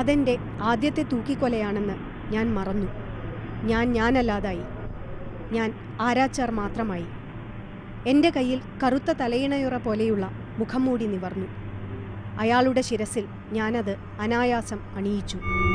അതെൻ്റെ ആദ്യത്തെ തൂക്കിക്കൊലയാണെന്ന് ഞാൻ മറന്നു ഞാൻ ഞാനല്ലാതായി ഞാൻ ആരാച്ചാർ മാത്രമായി എൻ്റെ കയ്യിൽ കറുത്ത തലയിണയുറ പോലെയുള്ള മുഖംമൂടി നിവർന്നു അയാളുടെ ശിരസിൽ ഞാനത് അനായാസം അണിയിച്ചു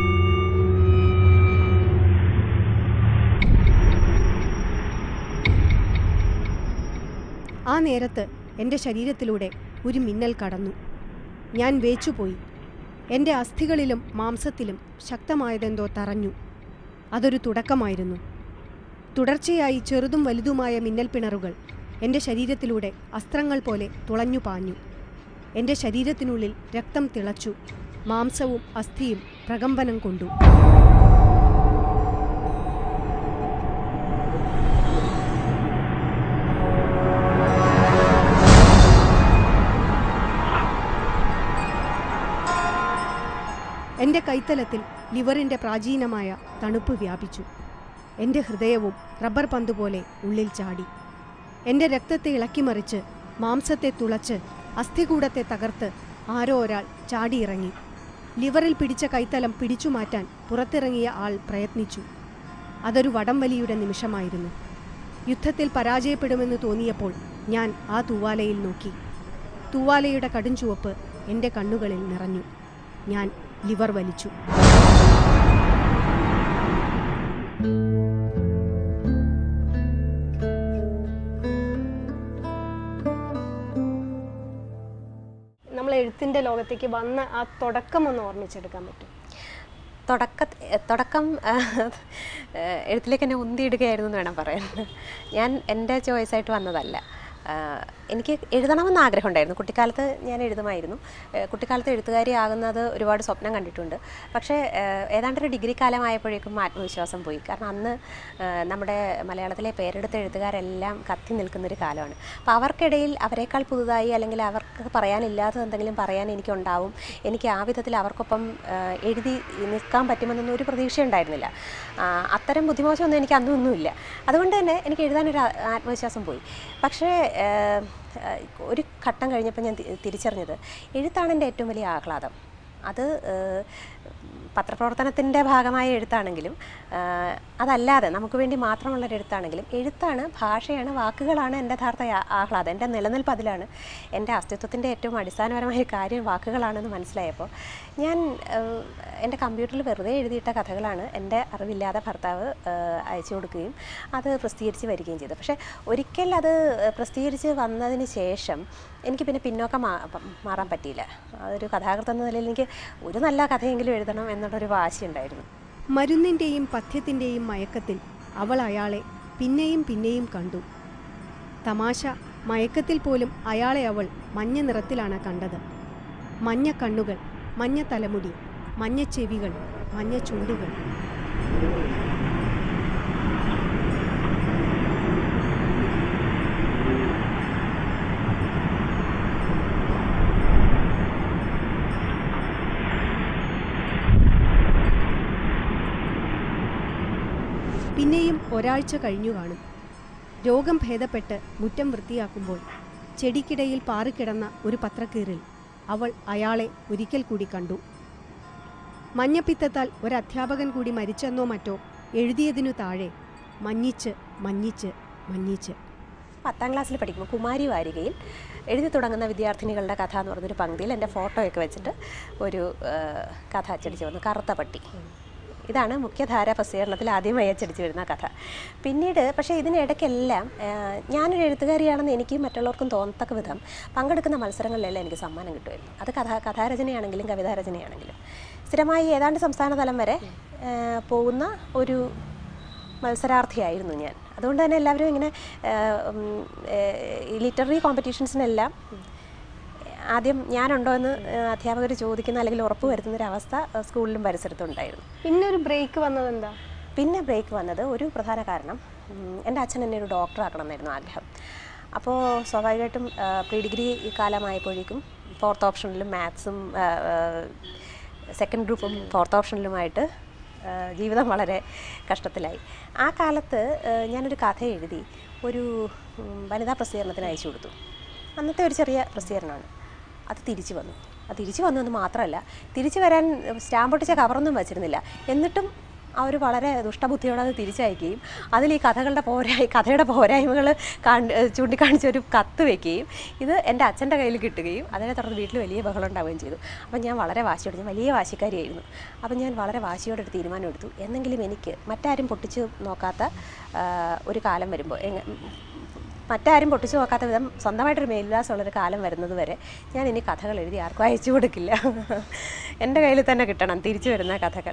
ആ നേരത്ത് എൻ്റെ ശരീരത്തിലൂടെ ഒരു മിന്നൽ കടന്നു ഞാൻ വേച്ചുപോയി എൻ്റെ അസ്ഥികളിലും മാംസത്തിലും ശക്തമായതെന്തോ തറഞ്ഞു അതൊരു തുടക്കമായിരുന്നു തുടർച്ചയായി ചെറുതും വലുതുമായ മിന്നൽ പിണറുകൾ എൻ്റെ ശരീരത്തിലൂടെ അസ്ത്രങ്ങൾ പോലെ തുളഞ്ഞു പാഞ്ഞു എൻ്റെ ശരീരത്തിനുള്ളിൽ രക്തം തിളച്ചു മാംസവും അസ്ഥിയും പ്രകമ്പനം കൊണ്ടു എൻ്റെ കൈത്തലത്തിൽ ലിവറിൻ്റെ പ്രാചീനമായ തണുപ്പ് വ്യാപിച്ചു എൻ്റെ ഹൃദയവും റബ്ബർ പന്ത് പോലെ ഉള്ളിൽ ചാടി എൻ്റെ രക്തത്തെ ഇളക്കിമറിച്ച് മാംസത്തെ തുളച്ച് അസ്ഥികൂടത്തെ തകർത്ത് ആരോ ഒരാൾ ചാടിയിറങ്ങി ലിവറിൽ പിടിച്ച കൈത്തലം പിടിച്ചു മാറ്റാൻ പുറത്തിറങ്ങിയ ആൾ പ്രയത്നിച്ചു അതൊരു വടംവലിയുടെ നിമിഷമായിരുന്നു യുദ്ധത്തിൽ പരാജയപ്പെടുമെന്ന് തോന്നിയപ്പോൾ ഞാൻ ആ തൂവാലയിൽ നോക്കി തൂവാലയുടെ കടുംചുവപ്പ് എൻ്റെ കണ്ണുകളിൽ നിറഞ്ഞു ഞാൻ ലിവർ വലിച്ചു നമ്മൾ എഴുത്തിൻ്റെ ലോകത്തേക്ക് വന്ന ആ തുടക്കം ഒന്ന് ഓർമ്മിച്ചെടുക്കാൻ പറ്റും തുടക്ക തുടക്കം ആ, എഴുത്തിലേക്ക് എന്നെ ഉന്തിയിടുകയായിരുന്നു എന്ന് വേണം പറയാൻ ഞാൻ എൻ്റെ ചോയ്സായിട്ട് വന്നതല്ല ആ, എനിക്ക് എഴുതണമെന്ന് ആഗ്രഹമുണ്ടായിരുന്നു കുട്ടിക്കാലത്ത് ഞാൻ എഴുതുമായിരുന്നു ഏ, കുട്ടിക്കാലത്ത് എഴുത്തുകാരി ആകുന്നത് ഒരുപാട് സ്വപ്നം കണ്ടിട്ടുണ്ട് പക്ഷേ ഏ, ഏതാണ്ട് ഒരു ഡിഗ്രി കാലമായപ്പോഴേക്കും ആത്മവിശ്വാസം പോയി കാരണം അന്ന് ആ, നമ്മുടെ മലയാളത്തിലെ പേരെടുത്ത എഴുത്തുകാരെല്ലാം കത്തി നിൽക്കുന്നൊരു കാലമാണ് അപ്പോൾ അവർക്കിടയിൽ അവരെക്കാൾ പുതുതായി അല്ലെങ്കിൽ അവർക്ക് പറയാനില്ലാത്തത് എന്തെങ്കിലും പറയാൻ എനിക്കുണ്ടാവും എനിക്ക് ആ വിധത്തിൽ അവർക്കൊപ്പം ആ, എഴുതി നിൽക്കാൻ പറ്റുമെന്നൊന്നും ഒരു പ്രതീക്ഷ ഉണ്ടായിരുന്നില്ല ആ, അത്തരം ബുദ്ധിമോശമൊന്നും എനിക്ക് അന്നൊന്നുമില്ല അതുകൊണ്ട് തന്നെ എനിക്ക് എഴുതാനൊരു ആ- ആത്മവിശ്വാസം പോയി പക്ഷേ ആ, ആ, ഒരു ഘട്ടം കഴിഞ്ഞപ്പോൾ ഞാൻ തി- തിരിച്ചറിഞ്ഞത് എഴുത്താണ് എൻ്റെ ഏറ്റവും വലിയ ആഹ്ലാദം അത് ഏഹ്, പത്രപ്രവർത്തനത്തിൻ്റെ ഭാഗമായ എഴുത്താണെങ്കിലും ഏഹ്, അതല്ലാതെ നമുക്ക് വേണ്ടി മാത്രമുള്ളൊരു എഴുത്താണെങ്കിലും എഴുത്താണ് ഭാഷയാണ് വാക്കുകളാണ് എൻ്റെ യഥാർത്ഥ ആ- ആഹ്ലാദം എൻ്റെ നിലനിൽപ്പ് അതിലാണ് എൻ്റെ അസ്തിത്വത്തിൻ്റെ ഏറ്റവും അടിസ്ഥാനപരമായ ഒരു കാര്യം വാക്കുകളാണെന്ന് മനസ്സിലായപ്പോൾ ഞാൻ ഏഹ്, എൻ്റെ കമ്പ്യൂട്ടറിൽ വെറുതെ എഴുതിയിട്ട കഥകളാണ് എൻ്റെ അറിവില്ലാതെ ഭർത്താവ് ഏഹ്, അയച്ചു കൊടുക്കുകയും അത് പ്രസിദ്ധീകരിച്ച് വരികയും ചെയ്തു പക്ഷേ ഒരിക്കൽ അത് പ്രസിദ്ധീകരിച്ച് വന്നതിന് ശേഷം എനിക്ക് പിന്നെ പിന്നോക്കം മാ- പ- മാറാൻ പറ്റിയില്ല അതൊരു കഥാകൃത്ത് എന്ന നിലയിൽ എനിക്ക് ഒരു നല്ല കഥയെങ്കിലും എഴുതണം എന്നുള്ളൊരു വാശിയുണ്ടായിരുന്നു മരുന്നിൻ്റെയും പഥ്യത്തിൻ്റെയും മയക്കത്തിൽ അവൾ അയാളെ പിന്നെയും പിന്നെയും കണ്ടു തമാശ മയക്കത്തിൽ പോലും അയാളെ അവൾ മഞ്ഞ നിറത്തിലാണ് കണ്ടത് മഞ്ഞ കണ്ണുകൾ മഞ്ഞ തലമുടി മഞ്ഞ ചെവികൾ മഞ്ഞ ചുണ്ടുകൾ പിന്നെയും ഒരാഴ്ച കഴിഞ്ഞു കാണും രോഗം ഭേദപ്പെട്ട് മുറ്റം വൃത്തിയാക്കുമ്പോൾ ചെടിക്കിടയിൽ പാറിക്കിടന്ന ഒരു പത്രക്കീറിൽ അവൾ അയാളെ ഒരിക്കൽ കൂടി കണ്ടു മഞ്ഞപ്പിത്തത്താൽ ഒരു അധ്യാപകൻ കൂടി മരിച്ചെന്നോ മറ്റോ എഴുതിയതിനു താഴെ മഞ്ഞിച്ച് മഞ്ഞിച്ച് മഞ്ഞിച്ച് പത്താം ക്ലാസ്സിൽ പഠിക്കുമ്പോൾ കുമാരി വാരികയിൽ എഴുതി തുടങ്ങുന്ന വിദ്യാർത്ഥിനികളുടെ കഥ എന്ന് പറഞ്ഞൊരു പങ്ക്തിയിൽ എൻ്റെ ഫോട്ടോയൊക്കെ വെച്ചിട്ട് ഒരു ആ, കഥ അച്ചടിച്ച് വന്നു കറുത്ത പട്ടി ഇതാണ് മുഖ്യധാര പ്രസിദ്ധീകരണത്തിൽ ആദ്യമായി അച്ചടിച്ച് വരുന്ന കഥ പിന്നീട് പക്ഷേ ഇതിനിടയ്ക്കെല്ലാം ആ, ഞാനൊരു എഴുത്തുകാരിയാണെന്ന് എനിക്കും മറ്റുള്ളവർക്കും തോന്നത്തക്ക വിധം പങ്കെടുക്കുന്ന മത്സരങ്ങളിലെല്ലാം എനിക്ക് സമ്മാനം കിട്ടുമായിരുന്നു അത് കഥ കഥാരചനയാണെങ്കിലും കവിതാരചനയാണെങ്കിലും സ്ഥിരമായി ഏതാണ്ട് സംസ്ഥാന തലം വരെ ആ, പോകുന്ന ഒരു മത്സരാർത്ഥിയായിരുന്നു ഞാൻ അതുകൊണ്ട് തന്നെ എല്ലാവരും ഇങ്ങനെ ലിറ്റററി കോമ്പറ്റീഷൻസിനെല്ലാം ആദ്യം ഞാനുണ്ടോ എന്ന് അധ്യാപകർ ചോദിക്കുന്ന അല്ലെങ്കിൽ ഉറപ്പ് വരുത്തുന്ന ഒരു അവസ്ഥ ആ, സ്കൂളിലും പരിസരത്തും ഉണ്ടായിരുന്നു പിന്നെ ഒരു ബ്രേക്ക് വന്നത് എന്താ പിന്നെ ബ്രേക്ക് വന്നത് ഒരു പ്രധാന കാരണം ഉം, എൻ്റെ അച്ഛൻ എന്നെ ഒരു ഡോക്ടറാക്കണം എന്നായിരുന്നു ആഗ്രഹം അപ്പോൾ സ്വാഭാവികമായിട്ടും പ്രീ ഡിഗ്രി കാലമായപ്പോഴേക്കും ഫോർത്ത് ഓപ്ഷനിലും മാത്സും സെക്കൻഡ് ഗ്രൂപ്പും ഫോർത്ത് ഓപ്ഷനിലുമായിട്ട് ആ, ജീവിതം വളരെ കഷ്ടത്തിലായി ആ കാലത്ത് ആ, ഞാനൊരു കഥ എഴുതി ഒരു ഉം, വനിതാ പ്രസിദ്ധീകരണത്തിന് അയച്ചു കൊടുത്തു അന്നത്തെ ഒരു ചെറിയ പ്രസിദ്ധീകരണമാണ് അത് തിരിച്ചു വന്നു അത് തിരിച്ചു വന്നതെന്ന് മാത്രമല്ല തിരിച്ചു വരാൻ സ്റ്റാമ്പ് ഒട്ടിച്ച കവറൊന്നും വെച്ചിരുന്നില്ല എന്നിട്ടും അവർ വളരെ ദുഷ്ടബുദ്ധിയോടെ അത് തിരിച്ചയക്കുകയും അതിൽ ഈ കഥകളുടെ പോരായി കഥയുടെ പോരായ്മകൾ കാണ് ചൂണ്ടിക്കാണിച്ച് ഒരു കത്ത് വെക്കുകയും ഇത് എൻ്റെ അച്ഛൻ്റെ കയ്യിൽ കിട്ടുകയും അതിനെ തുടർന്ന് വീട്ടിൽ വലിയ ബഹളം ഉണ്ടാവുകയും ചെയ്തു അപ്പം ഞാൻ വളരെ വാശിയോടെ ഞാൻ വലിയ വാശിക്കാരിയായിരുന്നു അപ്പം ഞാൻ വളരെ വാശിയോടെ ഒരു തീരുമാനം എടുത്തു എന്നെങ്കിലും എനിക്ക് മറ്റാരും പൊട്ടിച്ച് നോക്കാത്ത ആ, ഒരു കാലം വരുമ്പോൾ എങ്ങ മറ്റാരും പൊട്ടിച്ചു നോക്കാത്ത വിധം സ്വന്തമായിട്ടൊരു മേൽവിലാസമുള്ളൊരു കാലം വരുന്നത് വരെ ഞാൻ ഇനി കഥകൾ എഴുതി ആർക്കും അയച്ചു കൊടുക്കില്ല എൻ്റെ കയ്യിൽ തന്നെ കിട്ടണം തിരിച്ചു വരുന്ന കഥകൾ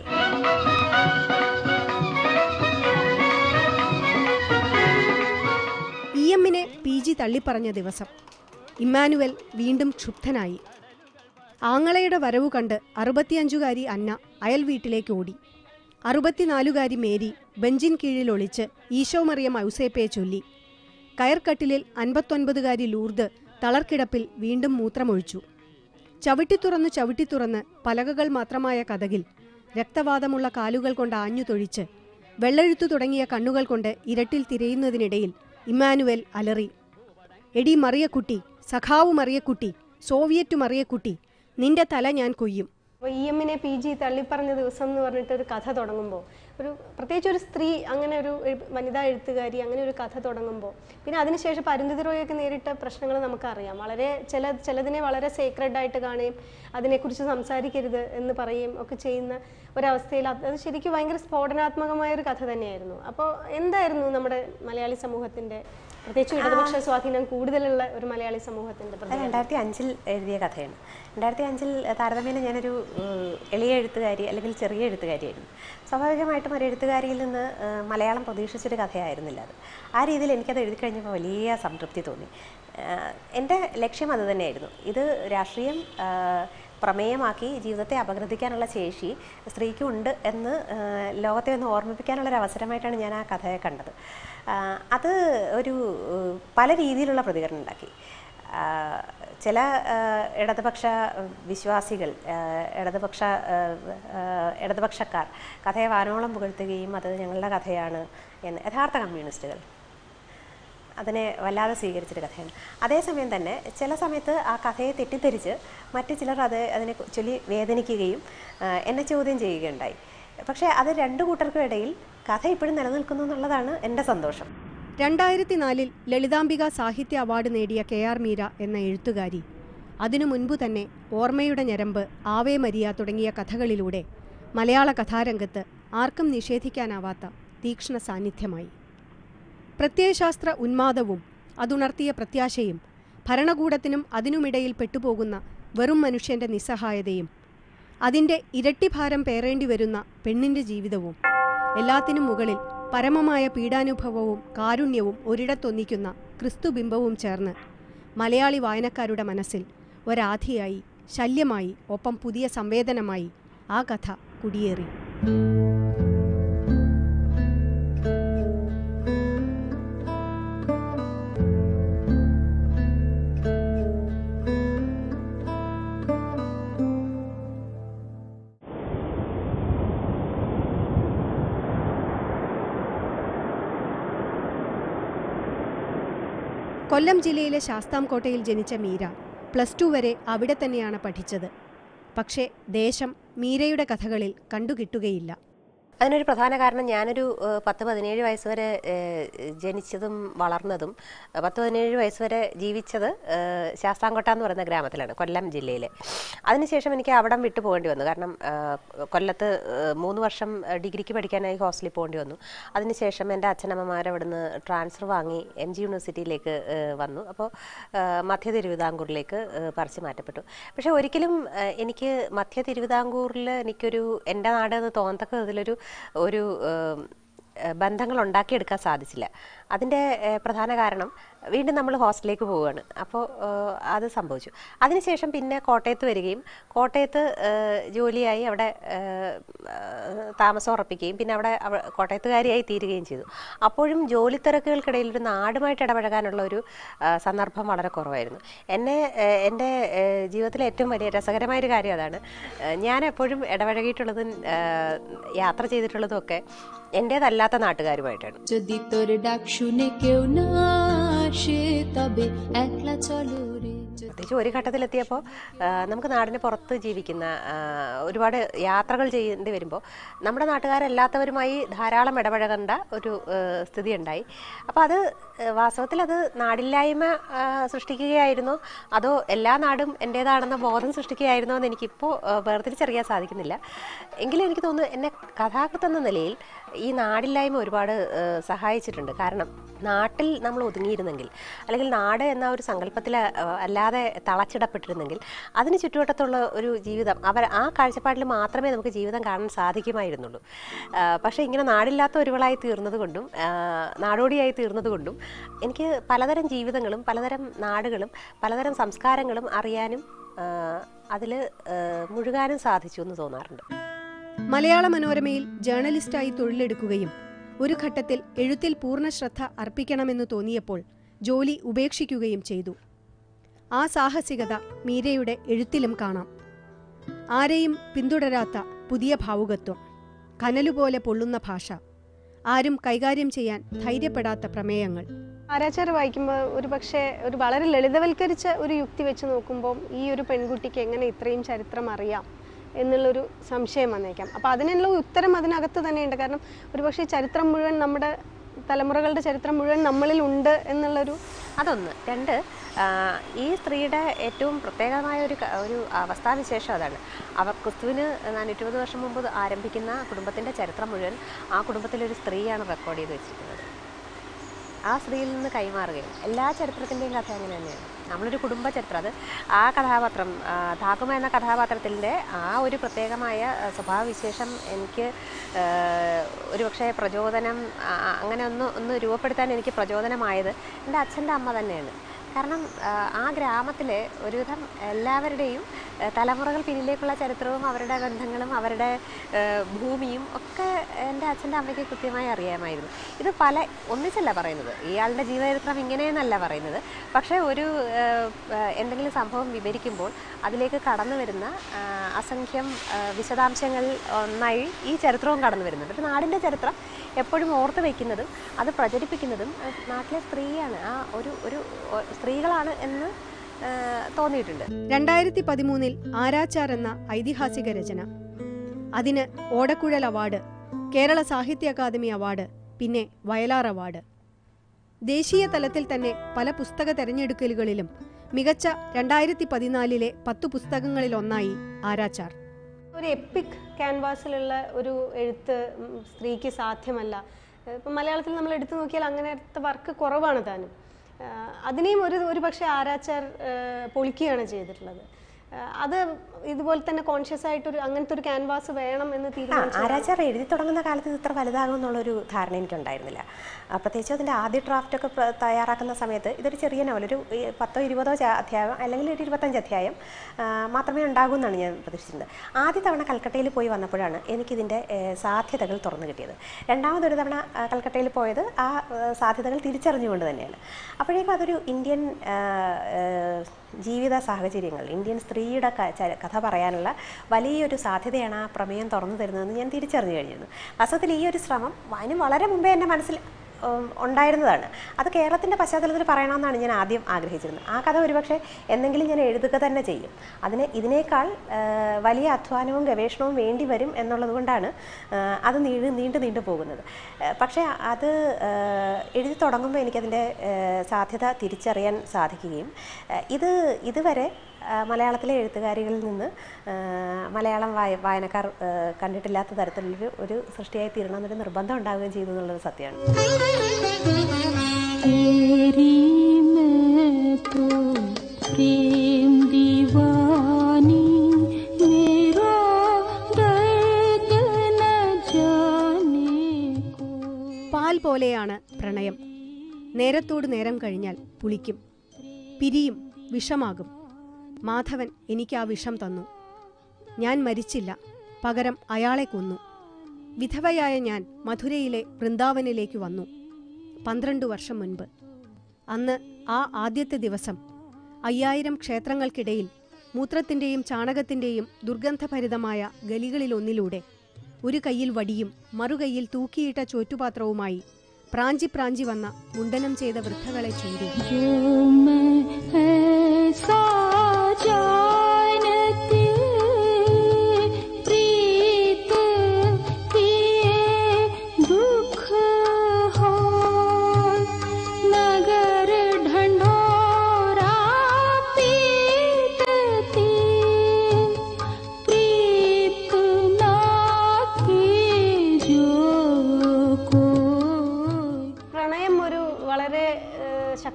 ഇ എമ്മിനെ പി ജി തള്ളിപ്പറഞ്ഞ ദിവസം ഇമ്മാനുവൽ വീണ്ടും ക്ഷുബ്ധനായി ആങ്ങളയുടെ വരവു കണ്ട് അറുപത്തിയഞ്ചുകാരി അന്ന അയൽ വീട്ടിലേക്ക് ഓടി അറുപത്തിനാലുകാരി മേരി ബെഞ്ചിൻ കീഴിൽ ഒളിച്ച് ഈശോ മറിയം ഔസേപ്പയെ ചൊല്ലി കയർക്കട്ടിലിൽ അൻപത്തൊൻപതുകാരി ലൂർദ് തളർക്കിടപ്പിൽ വീണ്ടും മൂത്രമൊഴിച്ചു ചവിട്ടിത്തുറന്ന് ചവിട്ടിത്തുറന്ന് പലകകൾ മാത്രമായ കഥകിൽ രക്തവാദമുള്ള കാലുകൾ കൊണ്ട് ആഞ്ഞു തൊഴിച്ച് വെള്ളെഴുത്തു തുടങ്ങിയ കണ്ണുകൾ കൊണ്ട് ഇരട്ടിൽ തിരയുന്നതിനിടയിൽ ഇമ്മാനുവൽ അലറി എടി മറിയക്കുട്ടി സഖാവു മറിയക്കുട്ടി സോവിയറ്റ് മറിയക്കുട്ടി നിന്റെ തല ഞാൻ കൊയ്യും അപ്പോൾ ഇ എമ്മിനെ പി ജി തള്ളിപ്പറഞ്ഞ ദിവസം എന്ന് പറഞ്ഞിട്ട് ഒരു കഥ തുടങ്ങുമ്പോൾ ഒരു പ്രത്യേകിച്ച് ഒരു സ്ത്രീ അങ്ങനെ ഒരു എഴു- വനിതാ എഴുത്തുകാരി അങ്ങനെ ഒരു കഥ തുടങ്ങുമ്പോൾ പിന്നെ അതിനുശേഷം ഇപ്പം അരുന്ധതി റോയൊക്കെ നേരിട്ട പ്രശ്നങ്ങൾ നമുക്കറിയാം വളരെ ചില ചിലതിനെ വളരെ സേക്രഡ് ആയിട്ട് കാണുകയും അതിനെക്കുറിച്ച് സംസാരിക്കരുത് എന്ന് പറയുകയും ഒക്കെ ചെയ്യുന്ന ഒരവസ്ഥയിൽ അത് അത് ശരിക്കും ഭയങ്കര സ്ഫോടനാത്മകമായ ഒരു കഥ തന്നെയായിരുന്നു അപ്പോൾ എന്തായിരുന്നു നമ്മുടെ മലയാളി സമൂഹത്തിൻ്റെ പ്രത്യേകിച്ച് ഇടതുപക്ഷ സ്വാധീനം കൂടുതലുള്ള ഒരു മലയാളി സമൂഹത്തിൻ്റെ അത് രണ്ടായിരത്തി അഞ്ചിൽ എഴുതിയ കഥയാണ് രണ്ടായിരത്തി അഞ്ചിൽ താരതമ്യേന ഞാനൊരു ഏഹ്, എളിയ എഴുത്തുകാരി അല്ലെങ്കിൽ ചെറിയ എഴുത്തുകാരിയായിരുന്നു സ്വാഭാവികമായിട്ടും ഒരു എഴുത്തുകാരിയിൽ നിന്ന് ഏഹ്, മലയാളം പ്രതീക്ഷിച്ചൊരു കഥയായിരുന്നില്ല അത് ആ രീതിയിൽ എനിക്കത് എഴുതി കഴിഞ്ഞപ്പോൾ വലിയ സംതൃപ്തി തോന്നി ഏഹ്, എൻ്റെ ലക്ഷ്യം അത് തന്നെയായിരുന്നു ഇത് രാഷ്ട്രീയം ഏഹ്, പ്രമേയമാക്കി ജീവിതത്തെ അപഗ്രഥിക്കാനുള്ള ശേഷി സ്ത്രീക്കുണ്ട് എന്ന് ഏഹ്, ലോകത്തെ ഒന്ന് ഓർമ്മിപ്പിക്കാനുള്ള ഒരു അവസരമായിട്ടാണ് ഞാൻ ആ കഥയെ കണ്ടത് ആഹ്, അത് ഒരു ഏഹ്, പല രീതിയിലുള്ള പ്രതികരണം ഉണ്ടാക്കി ആഹ്, ചില ആഹ്, ഇടതുപക്ഷ വിശ്വാസികൾ ആഹ്, ഇടതുപക്ഷ ആഹ്, ആഹ്, ഇടതുപക്ഷക്കാർ കഥയെ വാനോളം പുകഴ്ത്തുകയും അത് ഞങ്ങളുടെ കഥയാണ് എന്ന് യഥാർത്ഥ കമ്മ്യൂണിസ്റ്റുകൾ അതിനെ വല്ലാതെ സ്വീകരിച്ചൊരു കഥയാണ് അതേസമയം തന്നെ ചില സമയത്ത് ആ കഥയെ തെറ്റിദ്ധരിച്ച് മറ്റു ചിലർ അത് അതിനെ ചൊല്ലി വേദനിക്കുകയും ആ, എന്നെ ചോദ്യം ചെയ്യുകയുണ്ടായി പക്ഷേ അത് രണ്ടു കൂട്ടർക്കും ഇടയിൽ കഥ ഇപ്പോഴും നിലനിൽക്കുന്നു എന്നുള്ളതാണ് എൻ്റെ സന്തോഷം രണ്ടായിരത്തി നാലിൽ ലളിതാംബിക സാഹിത്യ അവാർഡ് നേടിയ കെ ആർ മീര എന്ന എഴുത്തുകാരി അതിനു മുൻപു തന്നെ ഓർമ്മയുടെ ഞരമ്പ് ആവേ മരിയ തുടങ്ങിയ കഥകളിലൂടെ മലയാള കഥാരംഗത്ത് ആർക്കും നിഷേധിക്കാനാവാത്ത തീക്ഷ്ണ സാന്നിധ്യമായി പ്രത്യയശാസ്ത്ര ഉന്മാദവും അതുണർത്തിയ പ്രത്യാശയും ഭരണകൂടത്തിനും അതിനുമിടയിൽ പെട്ടുപോകുന്ന വെറും മനുഷ്യന്റെ നിസ്സഹായതയും അതിൻ്റെ ഇരട്ടിഭാരം പേറേണ്ടി വരുന്ന പെണ്ണിന്റെ ജീവിതവും എല്ലാത്തിനും മുകളിൽ പരമമായ പീഡാനുഭവവും കാരുണ്യവും ഒരിടത്തൊന്നിക്കുന്ന ക്രിസ്തുബിംബവും ചേർന്ന് മലയാളി വായനക്കാരുടെ മനസ്സിൽ ഒരാധിയായി ശല്യമായി ഒപ്പം പുതിയ സംവേദനമായി ആ കഥ കുടിയേറി കൊല്ലം ജില്ലയിലെ ശാസ്താംകോട്ടയിൽ ജനിച്ച മീര പ്ലസ് ടു വരെ അവിടെ തന്നെയാണ് പഠിച്ചത് പക്ഷേ ദേശം മീരയുടെ കഥകളിൽ കണ്ടുകിട്ടുകയില്ല അതിനൊരു പ്രധാന കാരണം ഞാനൊരു ഏഹ്, പത്ത് പതിനേഴ് വയസ്സ് വരെ ഏഹ്, ജനിച്ചതും വളർന്നതും ഏഹ്, പത്ത് പതിനേഴ് വയസ്സ് വരെ ജീവിച്ചത് ഏഹ്, ശാസ്താംകോട്ട എന്ന് പറയുന്ന ഗ്രാമത്തിലാണ് കൊല്ലം ജില്ലയിൽ അതിനുശേഷം എനിക്ക് അവിടം വിട്ടു പോകേണ്ടി വന്നു കാരണം ഏഹ്, കൊല്ലത്ത് ഏഹ്, മൂന്ന് വർഷം ഏഹ്, ഡിഗ്രിക്ക് പഠിക്കാനായി ഹോസ്റ്റലിൽ പോകേണ്ടി വന്നു അതിനുശേഷം എൻ്റെ അച്ഛനമ്മമാർ അവിടുന്ന് ട്രാൻസ്ഫർ വാങ്ങി എം ജി യൂണിവേഴ്സിറ്റിയിലേക്ക് ഏഹ്, വന്നു അപ്പോൾ ഏഹ്, മധ്യ തിരുവിതാംകൂറിലേക്ക് ഏഹ്, പറിച്ചു മാറ്റപ്പെട്ടു പക്ഷേ ഒരിക്കലും ഏഹ്, എനിക്ക് മധ്യ തിരുവിതാംകൂറിൽ എനിക്കൊരു എൻ്റെ നാട് എന്ന് തോന്നത്തക്ക വിധത്തിലൊരു ഒരു ഏഹ്, ഏഹ്, ബന്ധങ്ങൾ ഉണ്ടാക്കിയെടുക്കാൻ സാധിച്ചില്ല അതിൻ്റെ ഏഹ്, പ്രധാന കാരണം വീണ്ടും നമ്മൾ ഹോസ്റ്റലിലേക്ക് പോവുകയാണ് അപ്പോൾ ഏഹ്, അത് സംഭവിച്ചു അതിനുശേഷം പിന്നെ കോട്ടയത്ത് വരികയും കോട്ടയത്ത് ഏഹ്, ജോലിയായി അവിടെ ഏഹ്, ഏഹ്, താമസം ഉറപ്പിക്കുകയും പിന്നെ അവിടെ അവ- കോട്ടയത്തുകാരിയായി തീരുകയും ചെയ്തു അപ്പോഴും ജോലി തിരക്കുകൾക്കിടയിൽ ഒരു നാടുമായിട്ട് ഇടപഴകാനുള്ള ഒരു ആ, സന്ദർഭം വളരെ കുറവായിരുന്നു എന്നെ ഏഹ്, എൻ്റെ ഏഹ്, ജീവിതത്തിലെ ഏറ്റവും വലിയ രസകരമായ ഒരു കാര്യം അതാണ് ഏഹ്, ഞാൻ എപ്പോഴും ഇടപഴകിയിട്ടുള്ളതും ഏഹ്, യാത്ര ചെയ്തിട്ടുള്ളതും ഒക്കെ എൻ്റേതല്ലാത്ത നാട്ടുകാരുമായിട്ടാണ് যদি তোর ডাক শুনে কেউ না আসে তবে একলা চলো রে പ്രത്യേകിച്ച് ഒരു ഘട്ടത്തിലെത്തിയപ്പോൾ ആ, നമുക്ക് നാടിന് പുറത്ത് ജീവിക്കുന്ന ആ, ഒരുപാട് യാത്രകൾ ചെയ്യേണ്ടി വരുമ്പോൾ നമ്മുടെ നാട്ടുകാരല്ലാത്തവരുമായി ധാരാളം ഇടപഴകേണ്ട ഒരു ആ, സ്ഥിതി ഉണ്ടായി അപ്പോൾ അത് ആ, വാസ്തവത്തിൽ അത് നാടില്ലായ്മ ആ, സൃഷ്ടിക്കുകയായിരുന്നോ അതോ എല്ലാ നാടും എൻ്റേതാണെന്ന ബോധം സൃഷ്ടിക്കുകയായിരുന്നോ എന്ന് എനിക്കിപ്പോൾ ആ, വേർതിരിച്ചറിയാൻ സാധിക്കുന്നില്ല എങ്കിലും എനിക്ക് തോന്നുന്നു എന്നെ കഥാകൃത്ത് എന്ന നിലയിൽ ഈ നാടില്ലായ്മ ഒരുപാട് ആ, സഹായിച്ചിട്ടുണ്ട് കാരണം നാട്ടിൽ നമ്മൾ ഒതുങ്ങിയിരുന്നെങ്കിൽ അല്ലെങ്കിൽ നാട് എന്ന ഒരു സങ്കല്പത്തിൽ അല്ലാതെ തളച്ചിടപ്പെട്ടിരുന്നെങ്കിൽ അതിന് ചുറ്റുവട്ടത്തുള്ള ഒരു ജീവിതം അവർ ആ കാഴ്ചപ്പാടിൽ മാത്രമേ നമുക്ക് ജീവിതം കാണാൻ സാധിക്കുമായിരുന്നുള്ളൂ ആ, പക്ഷേ ഇങ്ങനെ നാടില്ലാത്ത ഒരുവളായി തീർന്നത് കൊണ്ടും ആ, നാടോടിയായി തീർന്നത് കൊണ്ടും എനിക്ക് പലതരം ജീവിതങ്ങളും പലതരം നാടുകളും പലതരം സംസ്കാരങ്ങളും അറിയാനും അതിൽ മുഴുകാനും സാധിച്ചു എന്ന് തോന്നാറുണ്ട് മലയാള മനോരമയിൽ ജേർണലിസ്റ്റായി തൊഴിലെടുക്കുകയും ഒരു ഘട്ടത്തിൽ എഴുത്തിൽ പൂർണ്ണ ശ്രദ്ധ അർപ്പിക്കണമെന്ന് തോന്നിയപ്പോൾ ജോലി ഉപേക്ഷിക്കുകയും ചെയ്തു ആ സാഹസികത മീരയുടെ എഴുത്തിലും കാണാം ആരെയും പിന്തുടരാത്ത പുതിയ ഭാവുകത്വം കനലുപോലെ പൊള്ളുന്ന ഭാഷ ആരും കൈകാര്യം ചെയ്യാൻ ധൈര്യപ്പെടാത്ത പ്രമേയങ്ങൾ ആരാച്ചാർ വായിക്കുമ്പോൾ ഒരു പക്ഷേ ഒരു വളരെ ലളിതവൽക്കരിച്ച ഒരു യുക്തി വെച്ച് നോക്കുമ്പോൾ ഈ ഒരു പെൺകുട്ടിക്ക് എങ്ങനെ ഇത്രയും ചരിത്രം അറിയാം എന്നുള്ളൊരു സംശയം വന്നേക്കാം അപ്പോൾ അതിനുള്ള ഉത്തരം അതിനകത്ത് തന്നെയുണ്ട് കാരണം ഒരുപക്ഷെ ചരിത്രം മുഴുവൻ നമ്മുടെ തലമുറകളുടെ ചരിത്രം മുഴുവൻ നമ്മളിൽ ഉണ്ട് എന്നുള്ളൊരു അതൊന്ന് രണ്ട് ആ, ഈ സ്ത്രീയുടെ ഏറ്റവും പ്രത്യേകമായ ഒരു ക- ഒരു അവസ്ഥാവിശേഷം അതാണ് അവർ ക്രിസ്തുവിന് നാനൂറ്റിരുപത് വർഷം മുമ്പ് ആരംഭിക്കുന്ന കുടുംബത്തിൻ്റെ ചരിത്രം മുഴുവൻ ആ കുടുംബത്തിലൊരു സ്ത്രീയാണ് റെക്കോർഡ് ചെയ്ത് വെച്ചിരിക്കുന്നത് ആ സ്ത്രീയിൽ നിന്ന് കൈമാറുകയും എല്ലാ ചരിത്രത്തിൻ്റെയും കഥ അങ്ങനെ തന്നെയാണ് നമ്മളൊരു കുടുംബ ചരിത്രം അത് ആ കഥാപാത്രം ആ, ധാകുമ എന്ന കഥാപാത്രത്തിൻ്റെ ആ ഒരു പ്രത്യേകമായ ആ, സ്വഭാവവിശേഷം എനിക്ക് ആ, ഒരുപക്ഷെ പ്രചോദനം ആ, അങ്ങനെ ഒന്ന് ഒന്ന് രൂപപ്പെടുത്താൻ എനിക്ക് പ്രചോദനമായത് എൻ്റെ അച്ഛൻ്റെ അമ്മ തന്നെയാണ് കാരണം ആ, ആ ഗ്രാമത്തിലെ ഒരുവിധം എല്ലാവരുടെയും ആ, തലമുറകൾ പിന്നിലേക്കുള്ള ചരിത്രവും അവരുടെ ബന്ധങ്ങളും അവരുടെ ആ, ഭൂമിയും ഒക്കെ എൻ്റെ അച്ഛൻ്റെ അമ്മയ്ക്ക് കൃത്യമായി അറിയാമായിരുന്നു ഇത് പല ഒന്നിച്ചല്ല പറയുന്നത് ഇയാളുടെ ജീവചരിത്രം ഇങ്ങനെയെന്നല്ല പറയുന്നത് പക്ഷേ ഒരു ആ, ആ, എന്തെങ്കിലും സംഭവം വിവരിക്കുമ്പോൾ അതിലേക്ക് കടന്നു വരുന്ന ആ, അസംഖ്യം ആ, വിശദാംശങ്ങൾ ഒന്നായി ഈ ചരിത്രവും കടന്നു വരുന്നുണ്ട് ഒരു നാടിൻ്റെ ചരിത്രം എപ്പോഴും ഓർത്ത് വയ്ക്കുന്നതും അത് പ്രചരിപ്പിക്കുന്നതും ആ, നാട്ടിലെ സ്ത്രീയാണ് ആ ഒരു ഒരു ഒ- സ്ത്രീകളാണ് എന്ന് ആ, തോന്നിയിട്ടുണ്ട് രണ്ടായിരത്തി പതിമൂന്നിൽ ആരാച്ചാർ എന്ന ഐതിഹാസിക രചന അതിന് ഓടക്കുഴൽ അവാർഡ് കേരള സാഹിത്യ അക്കാദമി അവാർഡ് പിന്നെ വയലാർ അവാർഡ് ദേശീയ തലത്തിൽ തന്നെ പല പുസ്തക തെരഞ്ഞെടുക്കലുകളിലും മികച്ച രണ്ടായിരത്തി പതിനാലിലെ പത്തു പുസ്തകങ്ങളിലൊന്നായി ആരാച്ചാർ ഒരു എപ്പിക് ക്യാൻവാസിലുള്ള ഒരു എഴുത്ത് ഉം, സ്ത്രീക്ക് സാധ്യമല്ല ഇപ്പം മലയാളത്തിൽ നമ്മൾ എടുത്തു നോക്കിയാൽ അങ്ങനത്തെ വർക്ക് കുറവാണ് താനും ആ, അതിനെയും ഒരു ഒരു പക്ഷേ ആരാച്ചാർ ആ, പൊളിക്കുകയാണ് ചെയ്തിട്ടുള്ളത് ആ, അത് ഇതുപോലെ തന്നെ കോൺഷ്യസ് ആയിട്ടൊരു അങ്ങനത്തെ ഒരു ക്യാൻവാസ് വേണം എന്ന് ആ തീരുമാനിച്ചു ആരാച്ചാർ എഴുതി തുടങ്ങുന്ന കാലത്ത് ഇത് ഇത്ര വലുതാകും എന്നുള്ളൊരു ധാരണ എനിക്കുണ്ടായിരുന്നില്ല ആ, പ്രത്യേകിച്ച് അതിൻ്റെ ആദ്യ ഡ്രാഫ്റ്റൊക്കെ പ്ര- തയ്യാറാക്കുന്ന സമയത്ത് ഇതൊരു ചെറിയ നോവൽ ഒരു ഈ പത്തോ ഇരുപതോ ചാ- അധ്യായം അല്ലെങ്കിൽ ഒരു ഇരുപത്തഞ്ച് അധ്യായം ആ, മാത്രമേ ഉണ്ടാകൂ എന്നാണ് ഞാൻ പ്രതീക്ഷിച്ചത് ആദ്യ തവണ കൽക്കട്ടയിൽ പോയി വന്നപ്പോഴാണ് എനിക്കിതിൻ്റെ ഏ, സാധ്യതകൾ തുറന്നു കിട്ടിയത് രണ്ടാമതൊരു തവണ ആ, കൽക്കട്ടയിൽ പോയത് ആ ഏ, സാധ്യതകൾ തിരിച്ചറിഞ്ഞുകൊണ്ട് തന്നെയാണ് അപ്പോഴേക്കും അതൊരു ഇന്ത്യൻ ആ, ഏ, ജീവിത സാഹചര്യങ്ങൾ ഇന്ത്യൻ സ്ത്രീയുടെ ക- ച- കഥ പറയാനുള്ള വലിയൊരു സാധ്യതയാണ് ആ പ്രമേയം തുറന്നു തരുന്നതെന്ന് ഞാൻ തിരിച്ചറിഞ്ഞു കഴിഞ്ഞിരുന്നു വാസ്തവത്തിൽ ഈ ഒരു ശ്രമം അതിന് വളരെ മുമ്പേ എൻ്റെ മനസ്സിൽ ഉം, ഉണ്ടായിരുന്നതാണ് അത് കേരളത്തിൻ്റെ പശ്ചാത്തലത്തിൽ പറയണമെന്നാണ് ഞാൻ ആദ്യം ആഗ്രഹിച്ചിരുന്നത് ആ കഥ ഒരുപക്ഷെ എന്തെങ്കിലും ഞാൻ എഴുതുക തന്നെ ചെയ്യും അതിന് ഇതിനേക്കാൾ ആ, വലിയ അധ്വാനവും ഗവേഷണവും വേണ്ടി വരും എന്നുള്ളത് കൊണ്ടാണ് ആ, അത് നീണ്ടു നീണ്ടു നീണ്ടു പോകുന്നത് ആ, പക്ഷേ അത് ആ, എഴുതി തുടങ്ങുമ്പോൾ എനിക്കതിൻ്റെ ആ, സാധ്യത തിരിച്ചറിയാൻ സാധിക്കുകയും ആ, ഇത് ഇതുവരെ ആ, മലയാളത്തിലെ എഴുത്തുകാരികളിൽ നിന്ന് ആ, മലയാളം വായ വായനക്കാർ ആ, കണ്ടിട്ടില്ലാത്ത തരത്തിലൊരു ഒരു സൃഷ്ടിയായി തീരണമെന്നൊരു നിർബന്ധം ഉണ്ടാവുകയും ചെയ്തു എന്നുള്ളത് സത്യമാണ് तेरी मैं तो प्रेम दीवानी मेरा दर्द न जाने को പാൽ പോലെയാണ് പ്രണയം നേരത്തോട് നേരം കഴിഞ്ഞാൽ പുളിക്കും പിരിയും വിഷമാകും മാധവൻ എനിക്ക് ആ വിഷം തന്നു ഞാൻ മരിച്ചില്ല പകരം അയാളെ കൊന്നു വിധവയായ ഞാൻ മധുരയിലെ വൃന്ദാവനിലേക്ക് വന്നു പന്ത്രണ്ട് വർഷം മുൻപ് അന്ന് ആ ആദ്യത്തെ ദിവസം അയ്യായിരം ക്ഷേത്രങ്ങൾക്കിടയിൽ മൂത്രത്തിൻ്റെയും ചാണകത്തിൻ്റെയും ദുർഗന്ധഭരിതമായ ഗലികളിലൊന്നിലൂടെ ഒരു കയ്യിൽ വടിയും മറുകൈയിൽ തൂക്കിയിട്ട ചോറ്റുപാത്രവുമായി പ്രാഞ്ചി പ്രാഞ്ചി വന്ന മുണ്ടനം ചെയ്ത വൃദ്ധകളെ ചൂണ്ടി जो मैं ऐसा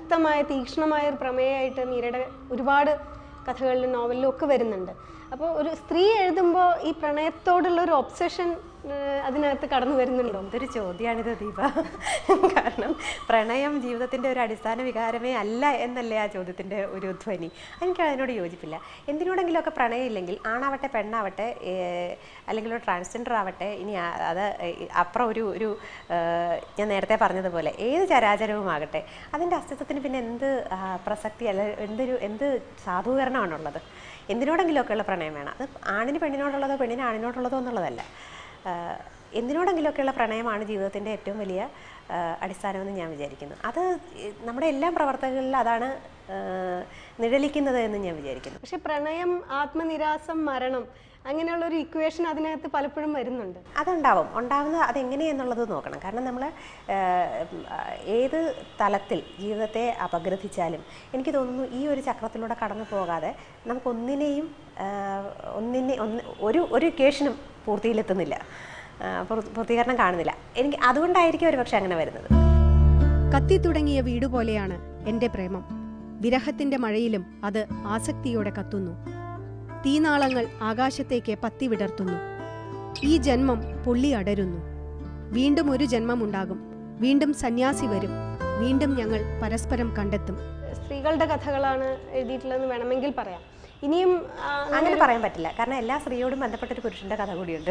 അതിശക്തമായ തീക്ഷ്ണമായ ഒരു പ്രമേയമായിട്ട് മീരയുടെ ഒരുപാട് കഥകളിലും നോവലിലും ഒക്കെ വരുന്നുണ്ട് അപ്പോൾ ഒരു സ്ത്രീ എഴുതുമ്പോൾ ഈ പ്രണയത്തോടുള്ള ഒരു ഒബ്സഷൻ അതിനകത്ത് കടന്നു വരുന്നുണ്ടോ എന്തൊരു ചോദ്യമാണിത് ദീപ കാരണം പ്രണയം ജീവിതത്തിൻ്റെ ഒരു അടിസ്ഥാന വികാരമേ അല്ല എന്നല്ലേ ആ ചോദ്യത്തിൻ്റെ ഒരു ധ്വനി എനിക്ക് അതിനോട് യോജിപ്പില്ല എന്തിനോടെങ്കിലുമൊക്കെ പ്രണയം ഇല്ലെങ്കിൽ ആണാവട്ടെ പെണ്ണാവട്ടെ ഏഹ്, അല്ലെങ്കിൽ ഒരു ട്രാൻസ്ജെൻഡർ ആവട്ടെ ഇനി ആ- അത് അപ്പുറം ഒരു ഒരു ഏഹ്, ഞാൻ നേരത്തെ പറഞ്ഞതുപോലെ ഏത് ചരാചരവുമാകട്ടെ അതിൻ്റെ അസ്തിത്വത്തിന് പിന്നെ എന്ത് ആ, പ്രസക്തി അല്ല എന്തൊരു എന്ത് സാധൂകരണമാണുള്ളത് എന്തിനോടെങ്കിലുമൊക്കെയുള്ള പ്രണയം വേണം അത് ആണിന് പെണ്ണിനോടുള്ളതോ പെണ്ണിന് ആണിനോടുള്ളതോ എന്നുള്ളതല്ല ആഹ് എന്തിനോടെങ്കിലുമൊക്കെയുള്ള പ്രണയമാണ് ജീവിതത്തിൻ്റെ ഏറ്റവും വലിയ ആഹ് അടിസ്ഥാനമെന്ന് ഞാൻ വിചാരിക്കുന്നു അത് ഈ നമ്മുടെ എല്ലാ പ്രവർത്തകളിലും അതാണ് ആഹ് നിഴലിക്കുന്നത് എന്ന് ഞാൻ വിചാരിക്കുന്നു പക്ഷെ പ്രണയം ആത്മനിരാസം മരണം അങ്ങനെയുള്ള ഒരു ഇക്വേഷൻ അതിനകത്ത് പലപ്പോഴും വരുന്നുണ്ട് അതുണ്ടാവും ഉണ്ടാവുന്നത് അതെങ്ങനെയെന്നുള്ളത് നോക്കണം കാരണം നമ്മൾ ഏത് തലത്തിൽ ജീവിതത്തെ അപഗ്രഥിച്ചാലും എനിക്ക് തോന്നുന്നു ഈ ഒരു ചക്രത്തിലൂടെ കടന്നു പോകാതെ നമുക്കൊന്നിനെയും ആഹ് ഒന്നിനെ ഒന്ന് ഒരു ഒരു ഇക്വേഷനും പൂർത്തിയിലെത്തുന്നില്ല ആഹ് പൂർ- പൂർത്തീകരണം കാണുന്നില്ല എനിക്ക് അതുകൊണ്ടായിരിക്കും ഒരു പക്ഷെ അങ്ങനെ വരുന്നത് കത്തി തുടങ്ങിയ വീട് പോലെയാണ് എന്റെ പ്രേമം വിരഹത്തിന്റെ മഴയിലും അത് ആസക്തിയോടെ കത്തുന്നു തീനാളങ്ങൾ ആകാശത്തേക്ക് പത്തി വിടർത്തുന്നു ഈ ജന്മം പൊള്ളി അടരുന്നു വീണ്ടും ഒരു ജന്മമുണ്ടാകും വീണ്ടും സന്യാസി വരും വീണ്ടും ഞങ്ങൾ പരസ്പരം കണ്ടെത്തും സ്ത്രീകളുടെ കഥകളാണ് എഴുതിയിട്ടുള്ളതെന്ന് വേണമെങ്കിൽ പറയാം ഇനിയും ആ, അങ്ങനെ പറയാൻ പറ്റില്ല കാരണം എല്ലാ സ്ത്രീയോടും ബന്ധപ്പെട്ടൊരു പുരുഷന്റെ കഥ കൂടിയുണ്ട്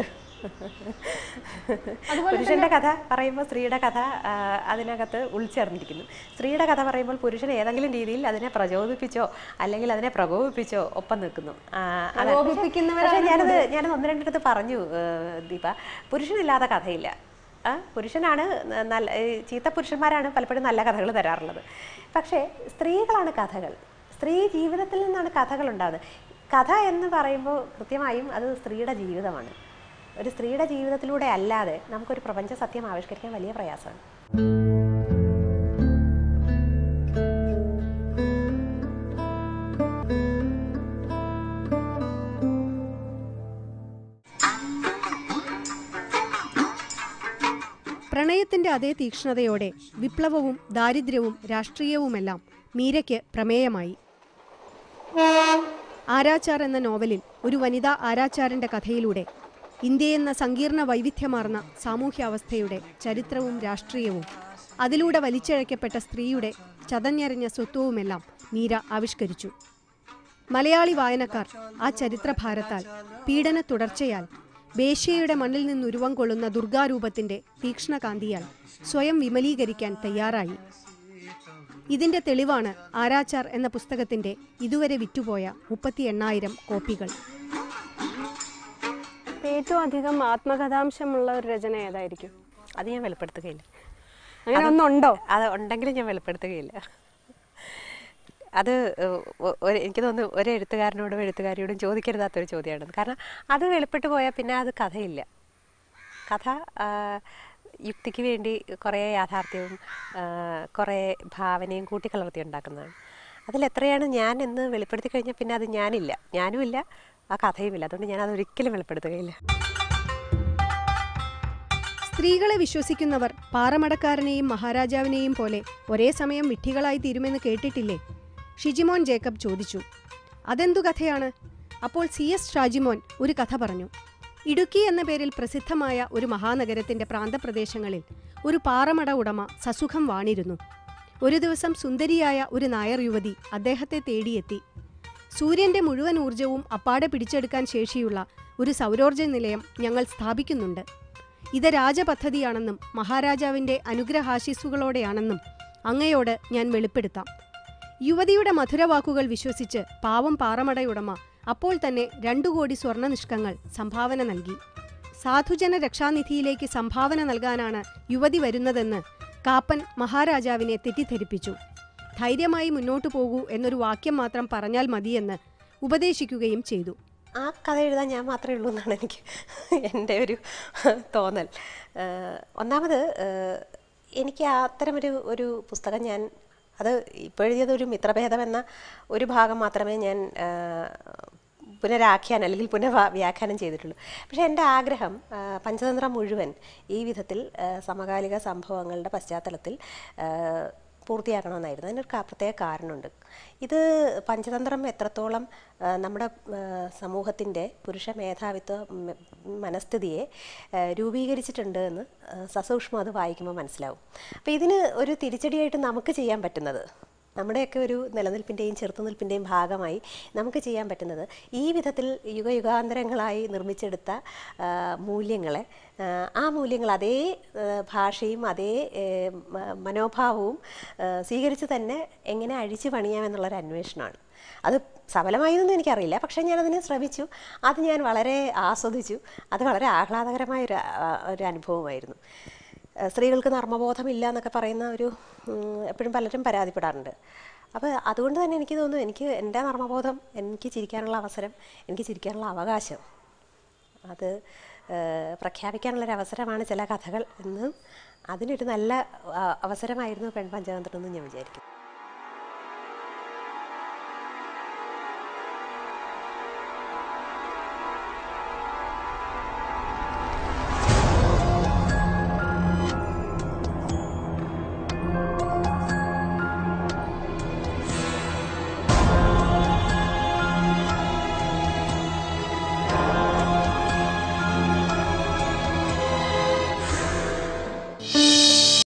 പുരുഷന്റെ കഥ പറയുമ്പോൾ സ്ത്രീയുടെ കഥ ആ, അതിനകത്ത് ഉൾച്ചേർന്നിരിക്കുന്നു സ്ത്രീയുടെ കഥ പറയുമ്പോൾ പുരുഷൻ ഏതെങ്കിലും രീതിയിൽ അതിനെ പ്രചോദിപ്പിച്ചോ അല്ലെങ്കിൽ അതിനെ പ്രകോപിപ്പിച്ചോ ഒപ്പം നിൽക്കുന്നു ആ, അതാണ്. പ്രകോപിപ്പിക്കുന്നവരാണ് പക്ഷേ ഞാനത് ഞാനത് ഒന്ന് രണ്ടിടത്ത് പറഞ്ഞു ഏ, ദീപ പുരുഷനില്ലാത്ത കഥയില്ല ആ പുരുഷനാണ് ന- നല്ല ഈ ചീത്ത പുരുഷന്മാരാണ് പലപ്പോഴും നല്ല കഥകൾ തരാറുള്ളത് പക്ഷേ സ്ത്രീകളാണ് കഥകൾ സ്ത്രീ ജീവിതത്തിൽ നിന്നാണ് കഥകൾ ഉണ്ടാകുന്നത് കഥ എന്ന് പറയുമ്പോൾ കൃത്യമായും അത് സ്ത്രീയുടെ ജീവിതമാണ് ഒരു സ്ത്രീയുടെ ജീവിതത്തിലൂടെ അല്ലാതെ നമുക്കൊരു പ്രപഞ്ച സത്യം ആവിഷ്കരിക്കാൻ വലിയ പ്രയാസമാണ് പ്രണയത്തിന്റെ അതേ തീക്ഷ്ണതയോടെ വിപ്ലവവും ദാരിദ്ര്യവും രാഷ്ട്രീയവുമെല്ലാം മീരയ്ക്ക് പ്രമേയമായി ആരാച്ചാർ എന്ന നോവലിൽ ഒരു വനിതാ ആരാച്ചാരന്റെ കഥയിലൂടെ ഇന്ത്യ എന്ന സങ്കീർണ വൈവിധ്യമാർന്ന സാമൂഹ്യാവസ്ഥയുടെ ചരിത്രവും രാഷ്ട്രീയവും അതിലൂടെ വലിച്ചിഴക്കപ്പെട്ട സ്ത്രീയുടെ ചതഞ്ഞെറിഞ്ഞ സ്വത്വവുമെല്ലാം മീര ആവിഷ്കരിച്ചു മലയാളി വായനക്കാർ ആ ചരിത്രഭാരത്താൽ പീഡന തുടർച്ചയാൽ ബേശ്യയുടെ മണ്ണിൽ നിന്നുരുവം കൊള്ളുന്ന ദുർഗാരൂപത്തിന്റെ തീക്ഷ്ണകാന്തിയാൽ സ്വയം വിമലീകരിക്കാൻ തയ്യാറായി ഇതിന്റെ തെളിവാണ് ആരാച്ചാർ എന്ന പുസ്തകത്തിന്റെ ഇതുവരെ വിറ്റുപോയ മുപ്പത്തി എണ്ണായിരം കോപ്പികൾ ഏറ്റവും അധികം ആത്മകഥാംശമുള്ള ഒരു രചന ഏതായിരിക്കും അത് ഞാൻ വെളിപ്പെടുത്തുകയില്ല അങ്ങനെ ഒന്നുണ്ടോ അത് ഉണ്ടെങ്കിലും ഞാൻ വെളിപ്പെടുത്തുകയില്ല അത് ഏഹ്, ഒ- ഒരു- എനിക്ക് തോന്നുന്നു ഒരു എഴുത്തുകാരനോടും എഴുത്തുകാരിയോടും ചോദിക്കരുതാത്തൊരു ചോദ്യമാണ് കാരണം അത് വെളിപ്പെട്ടു പോയാൽ പിന്നെ അത് കഥയില്ല കഥ ആ, യുക്തിക്ക് വേണ്ടി കുറേ യാഥാർത്ഥ്യവും ആ, കുറേ ഭാവനയും കൂട്ടിക്കലർത്തി ഉണ്ടാക്കുന്നതാണ് അതിൽ എത്രയാണ് ഞാൻ എന്ന് വെളിപ്പെടുത്തി കഴിഞ്ഞാൽ പിന്നെ അത് ഞാനില്ല ഞാനും ഇല്ല ആ കഥയുമില്ല അതുകൊണ്ട് ഞാൻ അത് ഒരിക്കലും വെളിപ്പെടുത്തുകയില്ല സ്ത്രീകളെ വിശ്വസിക്കുന്നവർ പാറമടക്കാരനെയും മഹാരാജാവിനെയും പോലെ ഒരേ സമയം വിഡ്ഢികളായി തീരുമെന്ന് കേട്ടിട്ടില്ലേ ഷിജിമോൻ ജേക്കബ് ചോദിച്ചു അതെന്തു കഥയാണ് അപ്പോൾ സി എസ് ഷാജിമോൻ ഒരു കഥ പറഞ്ഞു ഇടുക്കി എന്ന പേരിൽ പ്രസിദ്ധമായ ഒരു മഹാനഗരത്തിന്റെ പ്രാന്തപ്രദേശങ്ങളിൽ ഒരു പാറമട ഉടമ സസുഖം വാണിരുന്നു ഒരു ദിവസം സുന്ദരിയായ ഒരു നായർ യുവതി അദ്ദേഹത്തെ തേടിയെത്തി സൂര്യന്റെ മുഴുവൻ ഊർജവും അപ്പാടെ പിടിച്ചെടുക്കാൻ ശേഷിയുള്ള ഒരു സൗരോർജ്ജ നിലയം ഞങ്ങൾ സ്ഥാപിക്കുന്നുണ്ട് ഇത് രാജപദ്ധതിയാണെന്നും മഹാരാജാവിന്റെ അനുഗ്രഹാശിസുകളോടെയാണെന്നും അങ്ങയോട് ഞാൻ വെളിപ്പെടുത്താം യുവതിയുടെ മധുരവാക്കുകൾ വിശ്വസിച്ച് പാവം പാറമടയുടമ അപ്പോൾ തന്നെ രണ്ടു കോടി സ്വർണ്ണ നിഷ്കങ്ങൾ സംഭാവന നൽകി സാധുജന രക്ഷാനിധിയിലേക്ക് സംഭാവന നൽകാനാണ് യുവതി വരുന്നതെന്ന് കാപ്പൻ മഹാരാജാവിനെ തെറ്റിദ്ധരിപ്പിച്ചു ധൈര്യമായി മുന്നോട്ടു പോകൂ എന്നൊരു വാക്യം മാത്രം പറഞ്ഞാൽ മതിയെന്ന് ഉപദേശിക്കുകയും ചെയ്തു ആ കഥ എഴുതാൻ ഞാൻ മാത്രമേ ഉള്ളൂ എന്നാണ് എനിക്ക് എൻ്റെ ഒരു തോന്നൽ ഏഹ് ഒന്നാമത് ഏഹ് എനിക്ക് അത്തരമൊരു ഒരു പുസ്തകം ഞാൻ അത് ഇപ്പോൾ എഴുതിയത് ഒരു മിത്രഭേദം എന്ന ഒരു ഭാഗം മാത്രമേ ഞാൻ ഏഹ് പുനരാഖ്യാനം അല്ലെങ്കിൽ പുനഃവ്യാഖ്യാനം ചെയ്തിട്ടുള്ളൂ പക്ഷേ എൻ്റെ ആഗ്രഹം ആ, പഞ്ചതന്ത്രം മുഴുവൻ ഈ വിധത്തിൽ ആ, സമകാലിക സംഭവങ്ങളുടെ പശ്ചാത്തലത്തിൽ ആ, പൂർത്തിയാക്കണമെന്നായിരുന്നു അതിനൊരു കാ- പ്രത്യേക കാരണമുണ്ട് ഇത് പഞ്ചതന്ത്രം എത്രത്തോളം ആ, നമ്മുടെ സമൂഹത്തിൻ്റെ പുരുഷ മേധാവിത്വ മ- മനസ്ഥിതിയെ ആ, രൂപീകരിച്ചിട്ടുണ്ട് എന്ന് ആ, സസൂക്ഷ്മം അത് വായിക്കുമ്പോൾ മനസ്സിലാവും അപ്പോൾ ഇതിന് ഒരു തിരിച്ചടിയായിട്ട് നമുക്ക് ചെയ്യാൻ പറ്റുന്നത് നമ്മുടെയൊക്കെ ഒരു നിലനിൽപ്പിൻ്റെയും ചെറുത്തുനിൽപ്പിൻ്റെയും ഭാഗമായി നമുക്ക് ചെയ്യാൻ പറ്റുന്നത് ഈ വിധത്തിൽ യുഗയുഗാന്തരങ്ങളായി നിർമ്മിച്ചെടുത്ത ആ, മൂല്യങ്ങളെ ആ, ആ മൂല്യങ്ങൾ അതേ ആ, ഭാഷയും അതേ ഏ, മ- മനോഭാവവും ആ, സ്വീകരിച്ച് തന്നെ എങ്ങനെ അഴിച്ചു പണിയാമെന്നുള്ളൊരു അന്വേഷണമാണ് അത് സഫലമായതൊന്നും എനിക്കറിയില്ല പക്ഷേ ഞാനതിന് ശ്രമിച്ചു അത് ഞാൻ വളരെ ആസ്വദിച്ചു അത് വളരെ ആഹ്ലാദകരമായ ഒരു ആ, ഒരു അനുഭവമായിരുന്നു ഏഹ് സ്ത്രീകൾക്ക് നർമ്മബോധമില്ല എന്നൊക്കെ പറയുന്ന ഒരു ഉം, എപ്പോഴും പലരും പരാതിപ്പെടാറുണ്ട് അപ്പോൾ അതുകൊണ്ട് തന്നെ എനിക്ക് തോന്നുന്നു എനിക്ക് എൻ്റെ നർമ്മബോധം എനിക്ക് ചിരിക്കാനുള്ള അവസരം എനിക്ക് ചിരിക്കാനുള്ള അവകാശം അത് ഏഹ്, പ്രഖ്യാപിക്കാനുള്ളൊരു അവസരമാണ് ചില കഥകൾ എന്നും അതിനൊരു നല്ല ആ, അവസരമായിരുന്നു പെൺപഞ്ചതന്ത്രം എന്ന് ഞാൻ വിചാരിക്കുന്നു